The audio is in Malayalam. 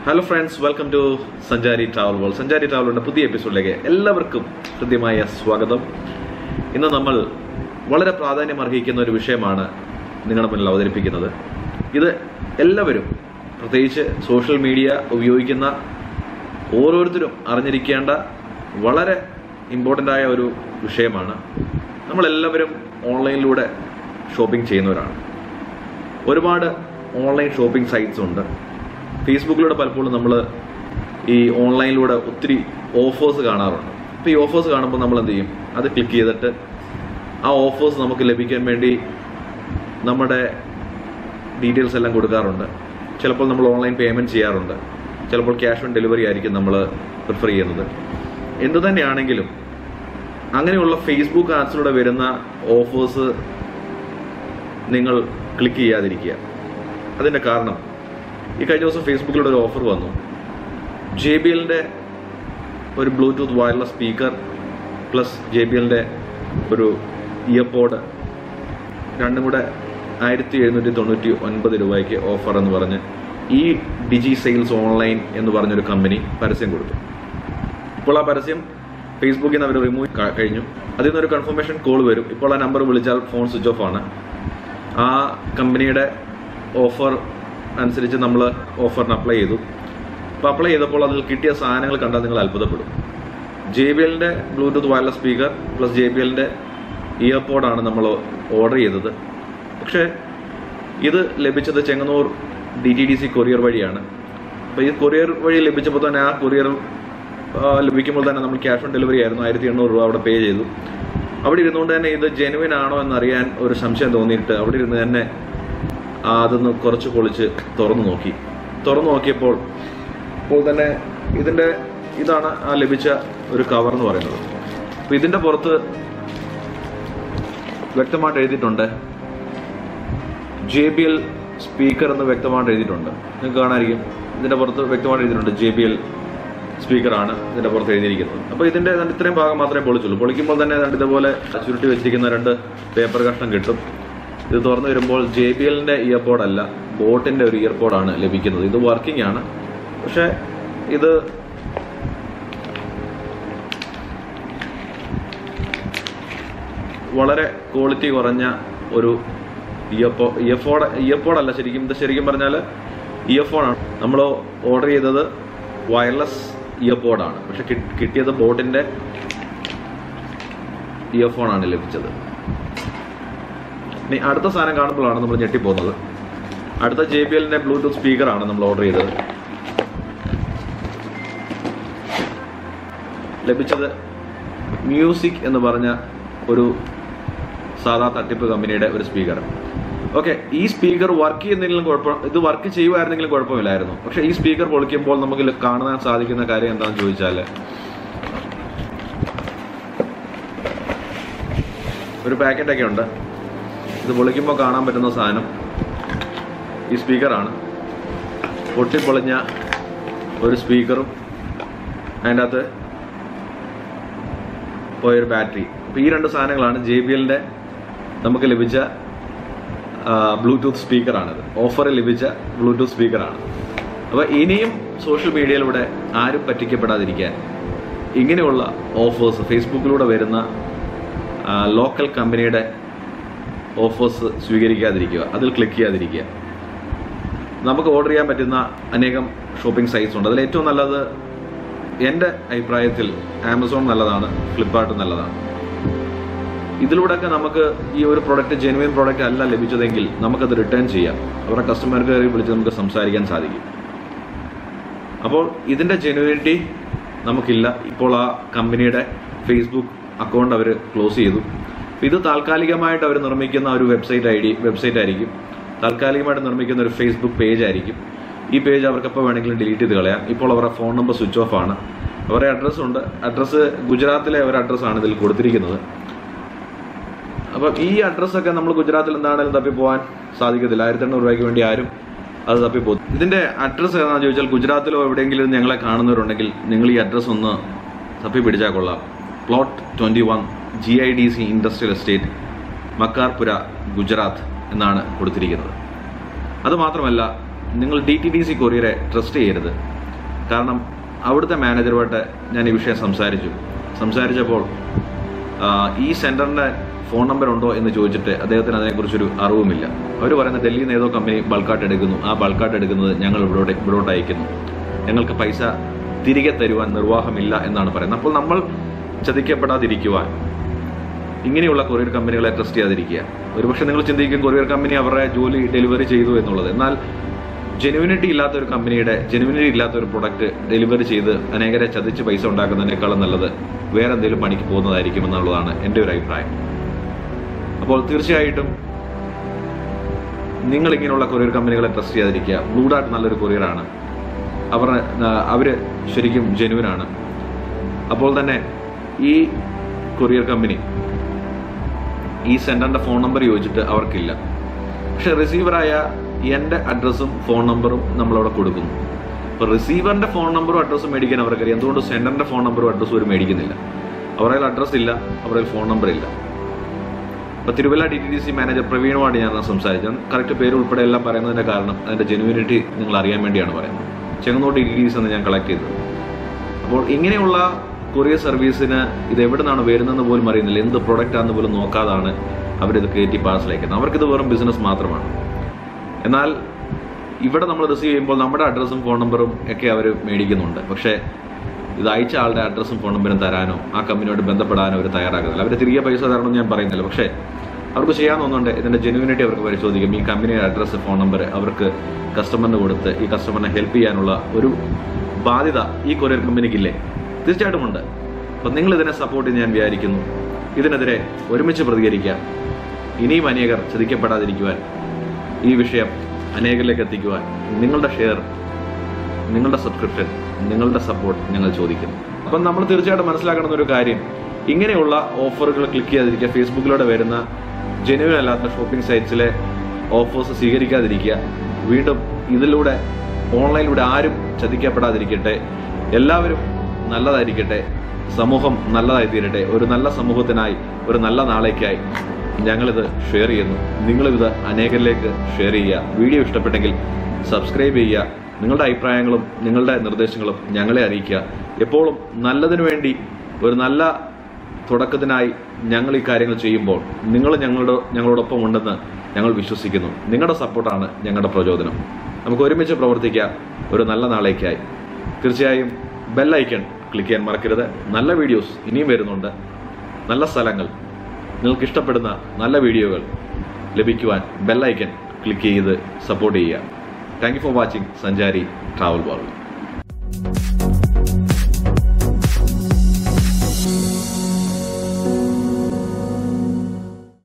hello friends welcome to Sanchari travel world Sanchari ട്രാവലിന്റെ പുതിയ എപ്പിസോഡിലേക്ക് എല്ലാവർക്കും ഹൃദ്യമായ സ്വാഗതം ഇന്ന് നമ്മൾ വളരെ പ്രാധാന്യം അർഹിക്കുന്ന ഒരു വിഷയമാണ് നിങ്ങളുടെ മുന്നിൽ അവതരിപ്പിക്കുന്നത് ഇത് എല്ലാവരും പ്രത്യേകിച്ച് സോഷ്യൽ മീഡിയ ഉപയോഗിക്കുന്ന ഓരോരുത്തരും അറിഞ്ഞിരിക്കേണ്ട വളരെ ഇമ്പോർട്ടൻ്റ് ആയ ഒരു വിഷയമാണ് നമ്മളെല്ലാവരും ഓൺലൈനിലൂടെ ഷോപ്പിംഗ് ചെയ്യുന്നവരാണ് ഒരുപാട് ഓൺലൈൻ ഷോപ്പിംഗ് സൈറ്റ്സ് ഉണ്ട് ഫേസ്ബുക്കിലൂടെ പലപ്പോഴും നമ്മൾ ഈ ഓൺലൈനിലൂടെ ഒത്തിരി ഓഫേഴ്സ് കാണാറുണ്ട് അപ്പോൾ ഈ ഓഫേഴ്സ് കാണുമ്പോൾ നമ്മൾ എന്ത് ചെയ്യും അത് ക്ലിക്ക് ചെയ്തിട്ട് ആ ഓഫേഴ്സ് നമുക്ക് ലഭിക്കാൻ വേണ്ടി നമ്മുടെ ഡീറ്റെയിൽസ് എല്ലാം കൊടുക്കാറുണ്ട് ചിലപ്പോൾ നമ്മൾ ഓൺലൈൻ പേയ്മെൻറ്റ് ചെയ്യാറുണ്ട് ചിലപ്പോൾ ക്യാഷ് ഓൺ ഡെലിവറി ആയിരിക്കും നമ്മൾ പ്രിഫർ ചെയ്യുന്നത് എന്തു തന്നെയാണെങ്കിലും അങ്ങനെയുള്ള ഫേസ്ബുക്ക് ആഡ്സിലൂടെ വരുന്ന ഓഫേഴ്സ് നിങ്ങൾ ക്ലിക്ക് ചെയ്യാതിരിക്കുക അതിൻ്റെ കാരണം ഈ കഴിഞ്ഞ ദിവസം ഫേസ്ബുക്കിലൂടെ ഒരു ഓഫർ വന്നു ജെ ബി എല്ലിൻ്റെ ഒരു Bluetooth wireless speaker plus J B എല്ലിൻ്റെ ഒരു ഇയർപോഡ് രണ്ടും കൂടെ ആയിരത്തി എഴുന്നൂറ്റി തൊണ്ണൂറ്റി ഒൻപത് രൂപയ്ക്ക് ഓഫർ എന്ന് പറഞ്ഞ് ഈ ഡിജി സെയിൽസ് ഓൺലൈൻ എന്ന് പറഞ്ഞൊരു കമ്പനി പരസ്യം കൊടുത്തു ഇപ്പോൾ ആ പരസ്യം ഫേസ്ബുക്കിൽ നിന്ന് അവർ റിമൂവ് കഴിഞ്ഞു അതിൽ നിന്നൊരു കൺഫർമേഷൻ കോൾ വരും ഇപ്പോൾ ആ നമ്പർ വിളിച്ചാൽ ഫോൺ സ്വിച്ച് ഓഫ് ആണ് ആ കമ്പനിയുടെ ഓഫർ അനുസരിച്ച് നമ്മൾ ഓഫറിന് അപ്ലൈ ചെയ്തു അപ്പോൾ അപ്ലൈ ചെയ്തപ്പോൾ അതിൽ കിട്ടിയ സാധനങ്ങൾ കണ്ടാൽ നിങ്ങൾ അത്ഭുതപ്പെടും ജെ ബി എല്ലിൻ്റെ Bluetooth wireless speaker plus J B എല്ലിൻ്റെ ഇയർപോഡാണ് നമ്മൾ ഓർഡർ ചെയ്തത് പക്ഷേ ഇത് ലഭിച്ചത് Chengannur D T D C courier വഴിയാണ് അപ്പോൾ ഈ കൊറിയർ വഴി ലഭിച്ചപ്പോൾ തന്നെ ആ കൊറിയർ ലഭിക്കുമ്പോൾ തന്നെ നമ്മൾ ക്യാഷ് ഓൺ ഡെലിവറി ആയിരുന്നു ആയിരത്തി എണ്ണൂറ് രൂപ അവിടെ പേ ചെയ്തു അവിടെ ഇരുന്നുകൊണ്ട് തന്നെ ഇത് ജെനുവിൻ ആണോ എന്നറിയാൻ ഒരു സംശയം തോന്നിയിട്ട് അവിടെ ഇരുന്ന് തന്നെ ആ അതൊന്ന് കുറച്ച് പൊളിച്ച് തുറന്നു നോക്കി തുറന്നു നോക്കിയപ്പോൾ ഇപ്പോൾ തന്നെ ഇതിൻ്റെ ഇതാണ് ആ ലഭിച്ച ഒരു കവർ എന്ന് പറയുന്നത് അപ്പോൾ ഇതിൻ്റെ പുറത്ത് വ്യക്തമായിട്ട് എഴുതിയിട്ടുണ്ട് ജെ ബി എൽ സ്പീക്കർ എന്ന് വ്യക്തമായിട്ട് എഴുതിയിട്ടുണ്ട് നിങ്ങൾക്ക് കാണാമായിരിക്കും ഇതിൻ്റെ പുറത്ത് വ്യക്തമായിട്ട് എഴുതിയിട്ടുണ്ട് ജെ ബി എൽ സ്പീക്കറാണ് ഇതിൻ്റെ പുറത്ത് എഴുതിയിരിക്കുന്നത് അപ്പോൾ ഇതിൻ്റെ രണ്ട് ഇത്രയും ഭാഗം മാത്രമേ പൊളിച്ചുള്ളൂ പൊളിക്കുമ്പോൾ തന്നെ രണ്ട് ഇതുപോലെ ചുരുട്ടി വെച്ചിരിക്കുന്ന രണ്ട് പേപ്പർ കഷ്ണം കിട്ടും ഇത് തുറന്നു വരുമ്പോൾ ജെ ബി എല്ലിൻ്റെ ഇയർപോഡ് അല്ല ബോട്ടിൻ്റെ ഒരു ഇയർപോഡാണ് ലഭിക്കുന്നത് ഇത് വർക്കിംഗ് ആണ് പക്ഷേ ഇത് വളരെ ക്വാളിറ്റി കുറഞ്ഞ ഒരു ഇയർപോ ഇയർഫോഡ് ഇയർപോഡല്ല ശരിക്കും ഇത് ശരിക്കും പറഞ്ഞാൽ ഇയർഫോണാണ് നമ്മൾ ഓർഡർ ചെയ്തത് വയർലെസ് ഇയർപോഡാണ് പക്ഷെ കിട്ടിയത് ബോട്ടിൻ്റെ ഇയർഫോണാണ് ലഭിച്ചത് ഇനി അടുത്ത സാധനം കാണുമ്പോഴാണ് നമ്മൾ ഞെട്ടിപ്പോകുന്നത് അടുത്ത ജെ ബി എല്ലിൻ്റെ ബ്ലൂടൂത്ത് സ്പീക്കറാണ് നമ്മൾ ഓർഡർ ചെയ്തത് ലഭിച്ചത് മ്യൂസിക് എന്ന് പറഞ്ഞ ഒരു സാധാ തട്ടിപ്പ് കമ്പനിയുടെ ഒരു സ്പീക്കർ ഓക്കെ ഈ സ്പീക്കർ വർക്ക് ചെയ്യുന്നെങ്കിലും കുഴപ്പം ഇത് വർക്ക് ചെയ്യുമായിരുന്നെങ്കിലും കുഴപ്പമില്ലായിരുന്നു പക്ഷെ ഈ സ്പീക്കർ പൊളിക്കുമ്പോൾ നമുക്ക് കാണാൻ സാധിക്കുന്ന കാര്യം എന്താണെന്ന് ചോദിച്ചാൽ ഒരു പാക്കറ്റൊക്കെ ഉണ്ട് ഇത് പൊളിക്കുമ്പോൾ കാണാൻ പറ്റുന്ന സാധനം ഈ സ്പീക്കറാണ് പൊട്ടിപ്പൊളിഞ്ഞ ഒരു സ്പീക്കറും അതിൻ്റെ അകത്ത് പോയൊരു ബാറ്ററി അപ്പോൾ ഈ രണ്ട് സാധനങ്ങളാണ് ജെ ബി എല്ലിൻ്റെ നമുക്ക് ലഭിച്ച ബ്ലൂടൂത്ത് സ്പീക്കറാണിത് ഓഫറിൽ ലഭിച്ച ബ്ലൂടൂത്ത് സ്പീക്കറാണ് അപ്പോൾ ഇനിയും സോഷ്യൽ മീഡിയയിലൂടെ ആരും പറ്റിക്കപ്പെടാതിരിക്കാൻ ഇങ്ങനെയുള്ള ഓഫേഴ്സ് ഫേസ്ബുക്കിലൂടെ വരുന്ന ലോക്കൽ കമ്പനിയുടെ ഓഫേഴ്സ് സ്വീകരിക്കാതിരിക്കുക അതിൽ ക്ലിക്ക് ചെയ്യാതിരിക്കുക നമുക്ക് ഓർഡർ ചെയ്യാൻ പറ്റുന്ന അനേകം ഷോപ്പിംഗ് സൈറ്റ്സ് ഉണ്ട് അതിൽ ഏറ്റവും നല്ലത് എൻ്റെ അഭിപ്രായത്തിൽ ആമസോൺ നല്ലതാണ് ഫ്ലിപ്കാർട്ട് നല്ലതാണ് ഇതിലൂടെയൊക്കെ നമുക്ക് ഈ ഒരു പ്രോഡക്റ്റ് ജെനുവിൻ പ്രോഡക്റ്റ് അല്ല ലഭിച്ചതെങ്കിൽ നമുക്കത് റിട്ടേൺ ചെയ്യാം അവരുടെ കസ്റ്റമർ കെയറിൽ വിളിച്ച് നമുക്ക് സംസാരിക്കാൻ സാധിക്കും അപ്പോൾ ഇതിൻ്റെ ജെനുവിനിറ്റി നമുക്കില്ല ഇപ്പോൾ ആ കമ്പനിയുടെ ഫേസ്ബുക്ക് അക്കൗണ്ട് അവർ ക്ലോസ് ചെയ്തു ഇത് താൽക്കാലികമായിട്ട് അവർ നിർമ്മിക്കുന്ന ഒരു വെബ്സൈറ്റ് ഐ ഡി വെബ്സൈറ്റ് ആയിരിക്കും താൽക്കാലികമായിട്ട് നിർമ്മിക്കുന്ന ഒരു ഫേസ്ബുക്ക് പേജ് ആയിരിക്കും ഈ പേജ് അവർക്ക് എപ്പോൾ വേണമെങ്കിലും ഡിലീറ്റ് ചെയ്ത് കളയാം ഇപ്പോൾ അവരുടെ ഫോൺ നമ്പർ സ്വിച്ച് ഓഫ് ആണ് അവരുടെ അഡ്രസ്സ് ഉണ്ട് അഡ്രസ്സ് ഗുജറാത്തിലെ ഒരു അഡ്രസ്സാണ് ഇതിൽ കൊടുത്തിരിക്കുന്നത് അപ്പം ഈ അഡ്രസ്സൊക്കെ നമ്മൾ ഗുജറാത്തിൽ എന്താണെങ്കിലും തപ്പി പോകാൻ സാധിക്കത്തില്ല ആയിരത്തി എണ്ണൂറ് രൂപയ്ക്ക് വേണ്ടി ആരും അത് തപ്പി പോകും ഇതിന്റെ അഡ്രസ്സ് ഏതാണെന്ന് ചോദിച്ചാൽ ഗുജറാത്തിലോ എവിടെയെങ്കിലും ഞങ്ങളെ കാണുന്നവരുണ്ടെങ്കിൽ നിങ്ങൾ ഈ അഡ്രസ്സ് ഒന്ന് തപ്പി പിടിച്ചാൽ കൊള്ളാം plot twenty one G I D C industrial estate Makarpura Gujarat എന്നാണ് കൊടുത്തിരിക്കുന്നത് അതുമാത്രമല്ല നിങ്ങൾ ഡി ടി ഡി സി കൊറിയറെ ട്രസ്റ്റ് ചെയ്യരുത് കാരണം അവിടുത്തെ മാനേജറുമായിട്ട് ഞാൻ ഈ വിഷയം സംസാരിച്ചു സംസാരിച്ചപ്പോൾ ആ, ഈ സെന്ററിന്റെ ഫോൺ നമ്പർ ഉണ്ടോ എന്ന് ചോദിച്ചിട്ട് അദ്ദേഹത്തിന് അതിനെക്കുറിച്ചൊരു അറിവുമില്ല അവർ പറയുന്നത് ഡൽഹിയിൽ നിന്ന് ഏതോ കമ്പനി ബൾക്കായിട്ട് എടുക്കുന്നു ആ ബൾക്കായിട്ട് എടുക്കുന്നത് ഞങ്ങൾ ഇവിടോട്ട് ഇവിടോട്ട് അയക്കുന്നു ഞങ്ങൾക്ക് പൈസ തിരികെ തരുവാൻ നിർവാഹമില്ല എന്നാണ് പറയുന്നത് അപ്പോൾ നമ്മൾ ചതിക്കപ്പെടാതിരിക്കുവാൻ ഇങ്ങനെയുള്ള കൊറിയർ കമ്പനികളെ ട്രസ്റ്റ് ചെയ്യാതിരിക്കുക ഒരുപക്ഷെ നിങ്ങൾ ചിന്തിക്കും കൊറിയർ കമ്പനി അവരുടെ ജോലി ഡെലിവറി ചെയ്തു എന്നുള്ളത് എന്നാൽ ജെനുവിനിറ്റി ഇല്ലാത്ത ഒരു കമ്പനിയുടെ ജെനുവിനിറ്റി ഇല്ലാത്ത ഒരു പ്രൊഡക്റ്റ് ഡെലിവറി ചെയ്ത് അനേകരെ ചതിച്ച് പൈസ ഉണ്ടാക്കുന്നതിനേക്കാളും നല്ലത് വേറെ എന്തെങ്കിലും പണിക്ക് പോകുന്നതായിരിക്കും എന്നുള്ളതാണ് എൻ്റെ ഒരു അഭിപ്രായം അപ്പോൾ തീർച്ചയായിട്ടും നിങ്ങൾ ഇങ്ങനെയുള്ള കൊറിയർ കമ്പനികളെ ട്രസ്റ്റ് ചെയ്യാതിരിക്കുക ബ്ലൂ ഡാർട്ട് നല്ലൊരു കൊറിയറാണ് അവർ അവർ ശരിക്കും ജെനുവിനാണ് അപ്പോൾ തന്നെ ഈ കൊറിയർ കമ്പനി ഈ സെന്ററിന്റെ ഫോൺ നമ്പർ ചോദിച്ചിട്ട് അവർക്കില്ല പക്ഷെ റിസീവറായ എൻ്റെ അഡ്രസ്സും ഫോൺ നമ്പറും നമ്മളവിടെ കൊടുക്കുന്നു അപ്പോൾ റിസീവറിന്റെ ഫോൺ നമ്പറും അഡ്രസ്സും മേടിക്കാൻ അവർക്കറിയാം എന്തുകൊണ്ട് സെന്ററിന്റെ ഫോൺ നമ്പറും അഡ്രസ്സും ഒരു മേടിക്കുന്നില്ല അവരുടെ അഡ്രസ്സ് ഇല്ല അവരുടെ ഫോൺ നമ്പർ ഇല്ല അപ്പോൾ Thiruvalla D T D C manager പ്രവീണുമായിട്ട് ഞാൻ സംസാരിച്ചത് കറക്റ്റ് പേര് ഉൾപ്പെടെ എല്ലാം പറയുന്നതിന്റെ കാരണം അതിന്റെ ജെനുവിനിറ്റി നിങ്ങൾ അറിയാൻ വേണ്ടിയാണ് പറയുന്നത് Chengannur D T D C എന്ന് ഞാൻ കളക്ട് ചെയ്തത് അപ്പോൾ ഇങ്ങനെയുള്ള കൊറിയർ സർവീസിന് ഇത് എവിടെ നിന്നാണ് വരുന്നതെന്ന് പോലും അറിയുന്നില്ല എന്ത് പ്രൊഡക്റ്റ് ആണെന്ന് പോലും നോക്കാതാണ് അവരിത് കയറ്റി പാഴ്സൽ അയക്കുന്നത് അവർക്കിത് വെറും ബിസിനസ് മാത്രമാണ് എന്നാൽ ഇവിടെ നമ്മൾ റിസീവ് ചെയ്യുമ്പോൾ നമ്മുടെ അഡ്രസ്സും ഫോൺ നമ്പറും ഒക്കെ അവർ മേടിക്കുന്നുണ്ട് പക്ഷേ ഇത് അയച്ച ആളുടെ അഡ്രസ്സും ഫോൺ നമ്പറും തരാനോ ആ കമ്പനിയോട് ബന്ധപ്പെടാനോ അവർ തയ്യാറാകുന്നില്ല അവർ തിരികെ പൈസ തരണമെന്ന് ഞാൻ പറയുന്നില്ല പക്ഷേ അവർക്ക് ചെയ്യാവുന്നുണ്ട് ഇതിന്റെ ജെനുവിനിറ്റി അവർക്ക് പരിശോധിക്കും ഈ കമ്പനിയുടെ അഡ്രസ്സ് ഫോൺ നമ്പർ അവർക്ക് കസ്റ്റമറിന് കൊടുത്ത് ഈ കസ്റ്റമറിനെ ഹെൽപ്പ് ചെയ്യാനുള്ള ഒരു ബാധ്യത ഈ കൊറിയർ കമ്പനിക്കില്ലേ തീർച്ചയായിട്ടും ഉണ്ട് അപ്പം നിങ്ങൾ ഇതിനെ സപ്പോർട്ട് ചെയ്യാൻ ഞാൻ വിചാരിക്കുന്നു ഇതിനെതിരെ ഒരുമിച്ച് പ്രതികരിക്കാം ഇനിയും അനേകർ ചതിക്കപ്പെടാതിരിക്കുവാൻ ഈ വിഷയം അനേകരിലേക്ക് എത്തിക്കുവാൻ നിങ്ങളുടെ ഷെയർ നിങ്ങളുടെ സബ്സ്ക്രിപ്ഷൻ നിങ്ങളുടെ സപ്പോർട്ട് ഞങ്ങൾ ചോദിക്കുന്നു അപ്പം നമ്മൾ തീർച്ചയായിട്ടും മനസ്സിലാക്കണം ഒരു കാര്യം ഇങ്ങനെയുള്ള ഓഫറുകൾ ക്ലിക്ക് ചെയ്യാതിരിക്കുക ഫേസ്ബുക്കിലൂടെ വരുന്ന ജെനുവൻ അല്ലാത്ത ഷോപ്പിംഗ് സൈറ്റ്സിലെ ഓഫേഴ്സ് സ്വീകരിക്കാതിരിക്കുക വീണ്ടും ഇതിലൂടെ ഓൺലൈനിലൂടെ ആരും ചതിക്കപ്പെടാതിരിക്കട്ടെ എല്ലാവരും നല്ലതായിരിക്കട്ടെ സമൂഹം നല്ലതായി തീരട്ടെ ഒരു നല്ല സമൂഹത്തിനായി ഒരു നല്ല നാളേക്കായി ഞങ്ങളിത് ഷെയർ ചെയ്യുന്നു നിങ്ങളിത് അനേകരിലേക്ക് ഷെയർ ചെയ്യുക വീഡിയോ ഇഷ്ടപ്പെട്ടെങ്കിൽ സബ്സ്ക്രൈബ് ചെയ്യുക നിങ്ങളുടെ അഭിപ്രായങ്ങളും നിങ്ങളുടെ നിർദ്ദേശങ്ങളും ഞങ്ങളെ അറിയിക്കുക എപ്പോഴും നല്ലതിനു വേണ്ടി ഒരു നല്ല തുടക്കത്തിനായി ഞങ്ങൾ ഈ കാര്യങ്ങൾ ചെയ്യുമ്പോൾ നിങ്ങൾ ഞങ്ങളുടെ ഞങ്ങളോടൊപ്പം ഉണ്ടെന്ന് ഞങ്ങൾ വിശ്വസിക്കുന്നു നിങ്ങളുടെ സപ്പോർട്ടാണ് ഞങ്ങളുടെ പ്രചോദനം നമുക്ക് ഒരുമിച്ച് പ്രവർത്തിക്കാം ഒരു നല്ല നാളേക്കായി തീർച്ചയായും ബെല്ലൈക്കൺ ക്ലിക്ക് ചെയ്യാൻ മറക്കരുത് നല്ല വീഡിയോസ് ഇനിയും വരുന്നുണ്ട് നല്ല സ്ഥലങ്ങൾ നിങ്ങൾക്ക് ഇഷ്ടപ്പെടുന്ന നല്ല വീഡിയോകൾ ലഭിക്കുവാൻ ബെല്ലൈക്കൺ ക്ലിക്ക് ചെയ്ത് സപ്പോർട്ട് ചെയ്യുക thank you for watching Sanchari travel world